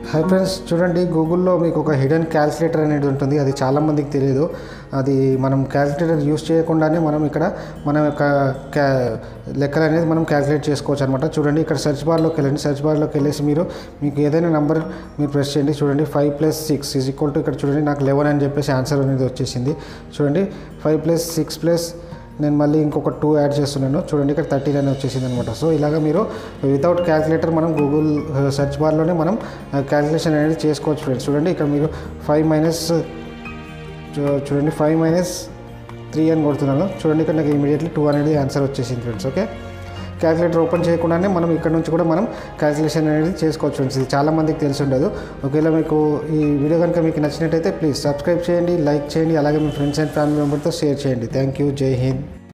hi friends చూడండి గూగుల్లో మీకు ఒక హిడెన్ క్యాల్కులేటర్ అనేది ఉంటుంది అది చాలామందికి తెలియదు అది మనం క్యాల్కులేటర్ యూస్ చేయకుండానే మనం ఇక్కడ మన యొక్క క్యా లెక్కలు అనేది మనం క్యాల్కులేట్ చేసుకోవచ్చు అనమాట చూడండి ఇక్కడ సెర్చ్ బార్లోకి వెళ్ళండి సెర్చ్ బార్లోకి వెళ్ళేసి మీరు మీకు ఏదైనా నెంబర్ మీరు ప్రెస్ చేయండి చూడండి five plus six is equal to ఇక్కడ చూడండి నాకు లెవెన్ అని చెప్పేసి ఆన్సర్ అనేది వచ్చేసింది చూడండి ఫైవ్ ప్లస్ సిక్స్ ప్లస్ నేను మళ్ళీ ఇంకొక టూ యాడ్ చేస్తున్నాను చూడండి ఇక్కడ థర్టీన్ అని వచ్చేసింది అనమాట సో ఇలాగ మీరు వితౌట్ క్యాల్కులేటర్ మనం గూగుల్ సెర్చ్ బార్లోనే మనం క్యాల్కులేషన్ అనేది చేసుకోవచ్చు ఫ్రెండ్స్ చూడండి ఇక్కడ మీరు ఫైవ్ మైనస్ చూడండి ఫైవ్ మైనస్ త్రీ అని కొడుతున్నాను చూడండి ఇక్కడ నాకు ఇమీడియట్లీ టూ అనేది ఆన్సర్ వచ్చేసింది ఫ్రెండ్స్ ఓకే క్యాల్కులేటర్ ఓపెన్ చేయకుండానే మనం ఇక్కడ నుంచి కూడా మనం క్యాల్కులేషన్ అనేది చేసుకోవచ్చు ఫ్రెండ్స్ ఇది చాలా మందికి తెలిసి ఉండదు ఒకవేళ మీకు ఈ వీడియో కనుక మీకు నచ్చినట్టయితే ప్లీజ్ సబ్స్క్రైబ్ చేయండి లైక్ చేయండి అలాగే మీ ఫ్రెండ్స్ అండ్ ఫ్యామిలీ మెంబర్తో షేర్ చేయండి థ్యాంక్ యూ జై హింద్